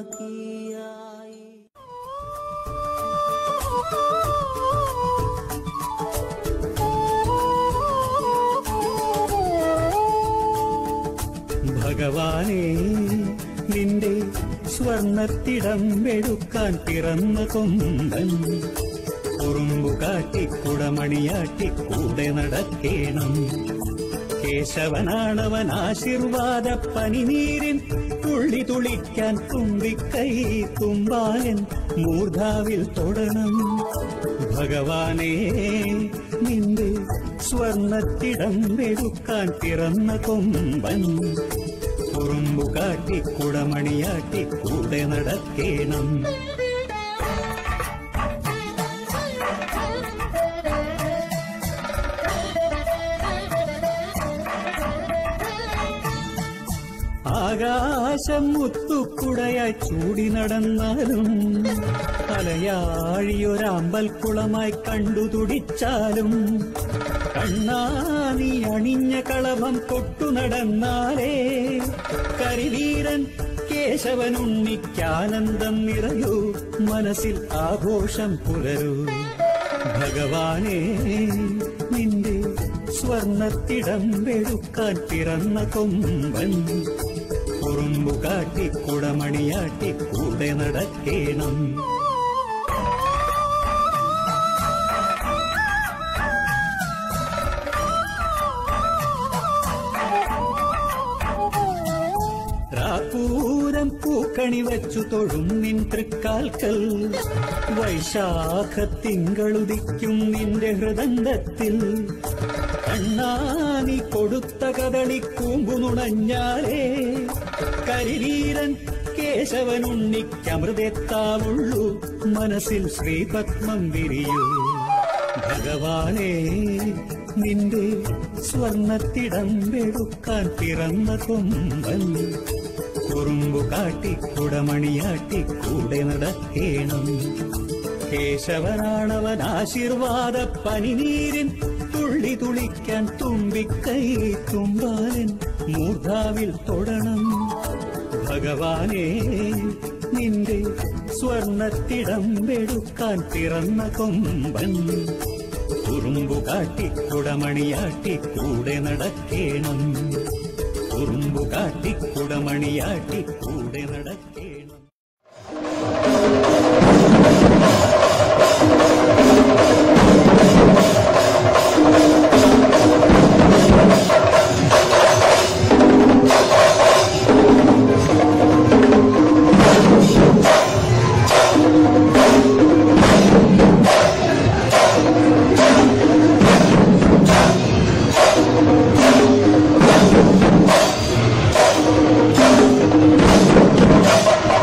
സഖിയായി ഭഗവാനെ നിന്റെ സ്വർണത്തിടം വെടുക്കാൻ പിറന്ന കൊമ്പൻ കുറുമ്പു കാട്ടി കുടമണിയാട്ടി കൂടെ നടക്കേണം കേശവനാണവൻ ആശീർവാദ പനിനീരിൻ തുള്ളി തുളിക്കാൻ തുമ്പിക്കൈ തുമ്പാലൻ മൂർധാവിൽ തൊടണം ഭഗവാനെ നിന്റെ സ്വർണത്തിടം വെടുക്കാൻ പിറന്ന കൊമ്പൻ കുറുമ്പു കാട്ടി കുടമണിയാട്ടി കൂടെ നടക്കേണം ആകാശം മുത്തുക്കുടയായി ചൂടി നടന്നാലും അലയാഴിയൊരാമ്പൽക്കുളമായി കണ്ടു തുടിച്ചാലും കണ്ണാനി അണിഞ്ഞ കളഭം തൊട്ടു നടന്നാലേ കരിവീരൻ കേശവനുണ്ണിക്കാനന്ദം നിറയൂ മനസ്സിൽ ആഘോഷം പുലരൂ ഭഗവാനെ നിന്റെ സ്വർണത്തിടം വെടുക്കാൻ പിറന്ന കൊമ്പൻ കുറുമ്പു കാട്ടി കുടമണിയാട്ടി കൂടെ നടക്കേണം രാപ്പൂരം പൂക്കണി വച്ചു തൊഴും നിൻ തൃക്കാൽക്കൽ വൈശാഖ തിങ്കളുദിക്കും നിന്റെ ഹൃദന്തത്തിൽ കണ്ണാനി കൊടുത്ത കദളിക്കൂമ്പു നുണഞ്ഞാലേ കരിവീരൻ കേശവനുണ്ണിക്കമൃതെത്താവുള്ളൂ മനസ്സിൽ ശ്രീപത്മം വിരിയൂ ഭഗവാനെ നിന്റെ സ്വർണത്തിടം വെടുക്കാൻ പിറന്ന കൊമ്പൻ കുറുമ്പു കാട്ടി കുടമണിയാട്ടി കൂടെ നടക്കേണം കേശവനാണവൻ ആശീർവാദ പനിനീരിൻ തുള്ളി തുളിക്കാൻ തുമ്പിക്കൈ തുമ്പാലൻ മൂർധാവിൽ തൊടണം ഭഗവാനെ നിന്റെ സ്വർണത്തിടം വെടുക്കാൻ പിറന്ന കൊമ്പൻ കുറുമ്പു കാട്ടി കുടമണിയാട്ടി കൂടെ നടക്കേണം കുറുമ്പു കാട്ടി കുടമണിയാട്ടി കൂടെ നടക്കേണം Thank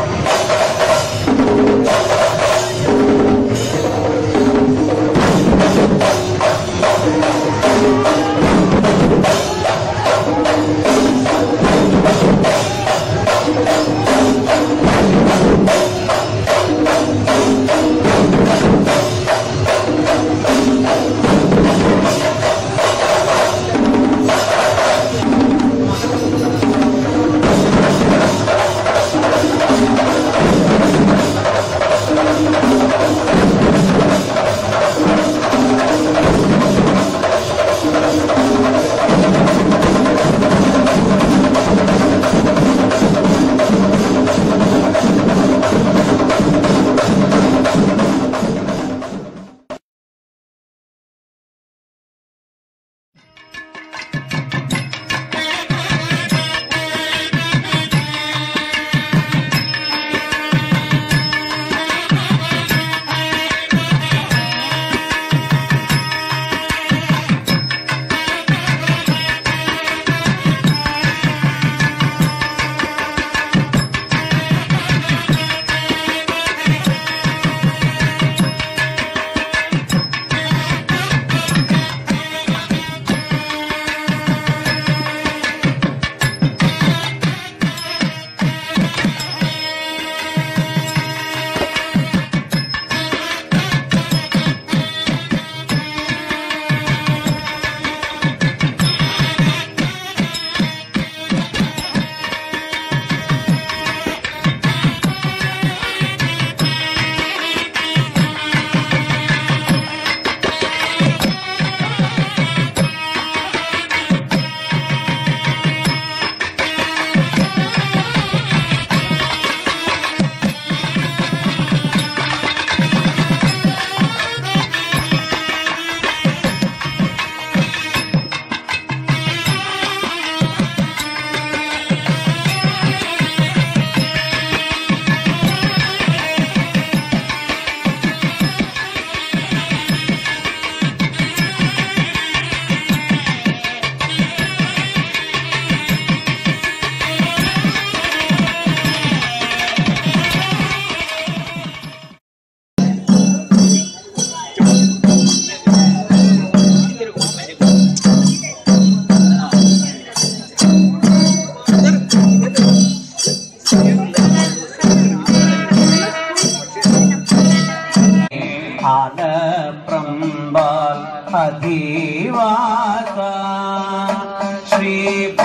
അധിവാസ ശ്രീഭൂതനാഥ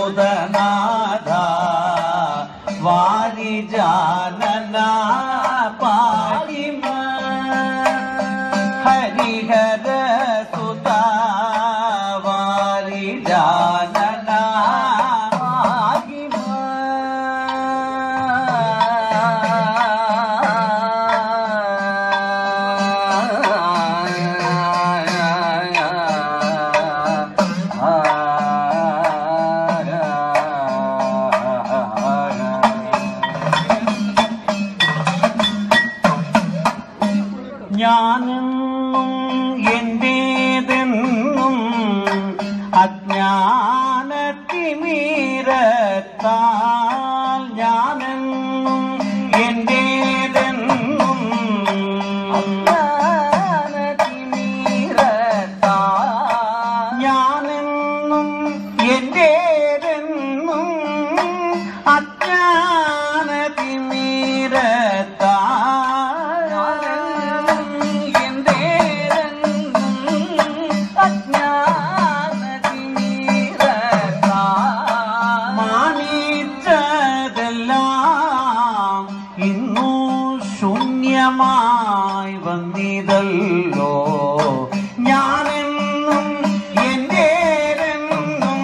വാരിജാനന പാലിമ ഹരിഹര സുത വാരിജാനന ഞാനെന്നും എന്റേതെന്നും അജ്ഞാനത്തിമീരത്താൽ ഞാനെന്നും എന്റേതെന്നും ഞാനെന്നും എന്റേതെന്നും അജ്ഞാനത്തിമീരത്താൽ മാനിച്ചതെല്ലാം ഇന്നു ശൂന്യമായി വന്നിതല്ലോ ഞാനെന്നും എന്റേതെന്നും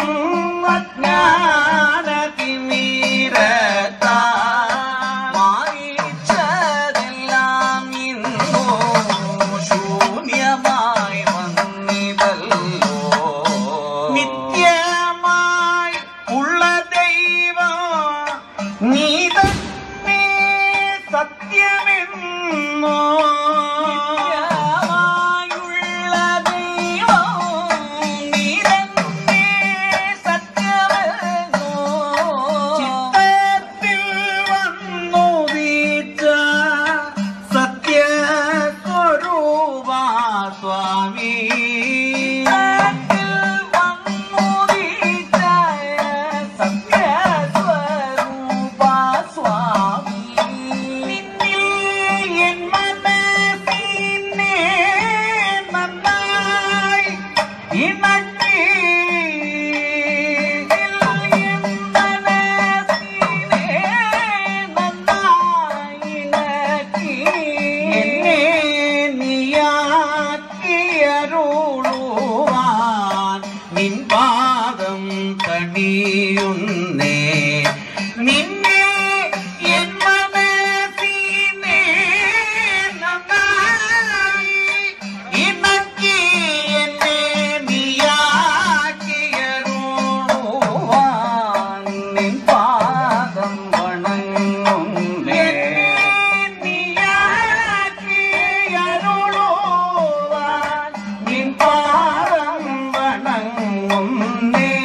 അജ്ഞാനതിമീരത്താ മാനിച്ചതെല്ലാം ഇന്നു ശൂന്യമായി വന്നിതല്ലോ നിത്യമായി ഉള്ള ദൈവം നീ തന്നെ സത്യമെന്നോ നിത്യമായുള്ള ദൈവം നീ തന്നെ സത്യമെന്നോ ചിത്തത്തിൽ വന്നു വീഴ്ച സത്യസ്വരൂപ സ്വാമി ഇണക്കി എന്നെ നീയാക്കിയരുളുവാൻ നിൻ പാദം തണിയുന്നേ നിന്നെ എൻ മനസ്സിനെ നന്നായി ഇണക്കി എന്നെ നീയാക്കിയരുളുവാൻ നിൻ പാദം വണങ്ങുന്നേ നീയാക്കിയരുളുവാൻ നിൻ പാദം വണങ്ങുന്നേ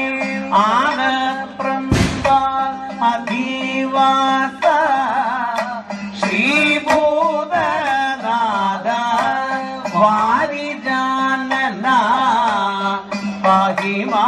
ആനപ്രന്ത അധിവാസ ശ്രീഭൂതനാഥ വാരിജാനന പാഹിമാ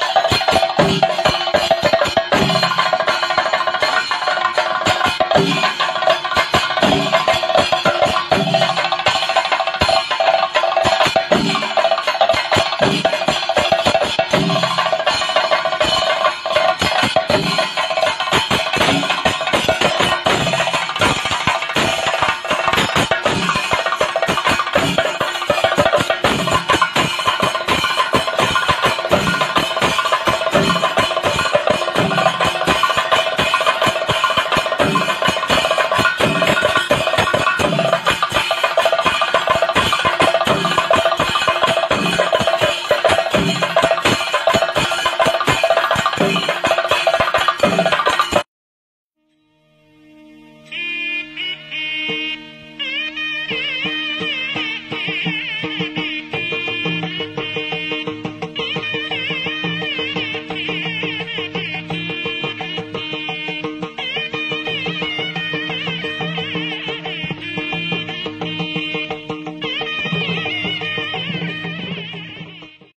Thank you.